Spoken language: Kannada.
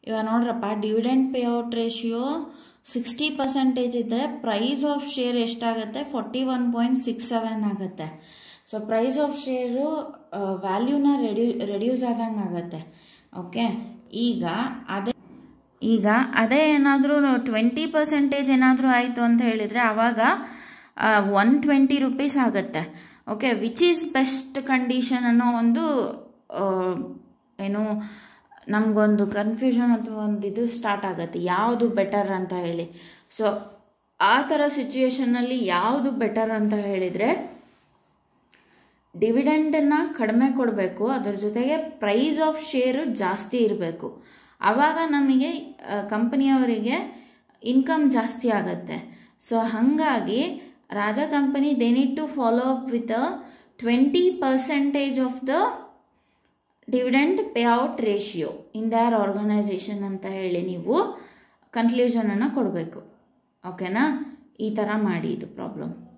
ಇವಾಗ ನೋಡ್ರಪ್ಪ dividend payout ratio sixty percentage ಇದ್ದರೆ ಪ್ರೈಸ್ ಆಫ್ ಶೇರ್ ಎಷ್ಟಾಗುತ್ತೆ forty one point six seven ಆಗುತ್ತೆ ಸೊ ಪ್ರೈಸ್ ಆಫ್ ಶೇರು ವ್ಯಾಲ್ಯೂನ ರೆಡ್ಯೂ ರೆಡ್ಯೂಸ್ ಆದಂಗೆ ಆಗುತ್ತೆ ಓಕೆ ಈಗ ಅದೇ ಈಗ ಅದೇ ಏನಾದರೂ ಟ್ವೆಂಟಿ ಪರ್ಸೆಂಟೇಜ್ ಏನಾದರೂ ಆಯಿತು ಅಂತ ಹೇಳಿದರೆ ಆವಾಗ ಒನ್ ಟ್ವೆಂಟಿ ರುಪೀಸ್ ಆಗುತ್ತೆ okay which is best condition ಅನ್ನೋ ಒಂದು ಆ, ಏನು ನಮಗೊಂದು ಕನ್ಫ್ಯೂಷನ್ ಅಥವಾ ಒಂದು ಇದು ಸ್ಟಾರ್ಟ್ ಆಗುತ್ತೆ ಯಾವುದು ಬೆಟರ್ ಅಂತ ಹೇಳಿ ಸೊ ಆ ಥರ ಸಿಚುವೇಶನ್ನಲ್ಲಿ ಯಾವುದು ಬೆಟರ್ ಅಂತ ಹೇಳಿದರೆ ಡಿವಿಡೆಂಡನ್ನು ಕಡಿಮೆ ಕೊಡಬೇಕು ಅದ್ರ ಜೊತೆಗೆ ಪ್ರೈಸ್ ಆಫ್ ಶೇರು ಜಾಸ್ತಿ ಇರಬೇಕು ಆವಾಗ ನಮಗೆ ಕಂಪನಿಯವರಿಗೆ ಇನ್ಕಮ್ ಜಾಸ್ತಿ ಆಗುತ್ತೆ ಸೊ ಹಾಗಾಗಿ Raja company they need to follow up with a twenty percentage of the dividend payout ratio in their organisation ಅಂತ ಹೇಳಿ ನೀವು ಕನ್ಕ್ಲೂಷನನ್ನು ಕೊಡಬೇಕು ಓಕೆನಾ ಈ ಥರ ಮಾಡಿ ಇದು ಪ್ರಾಬ್ಲಮ್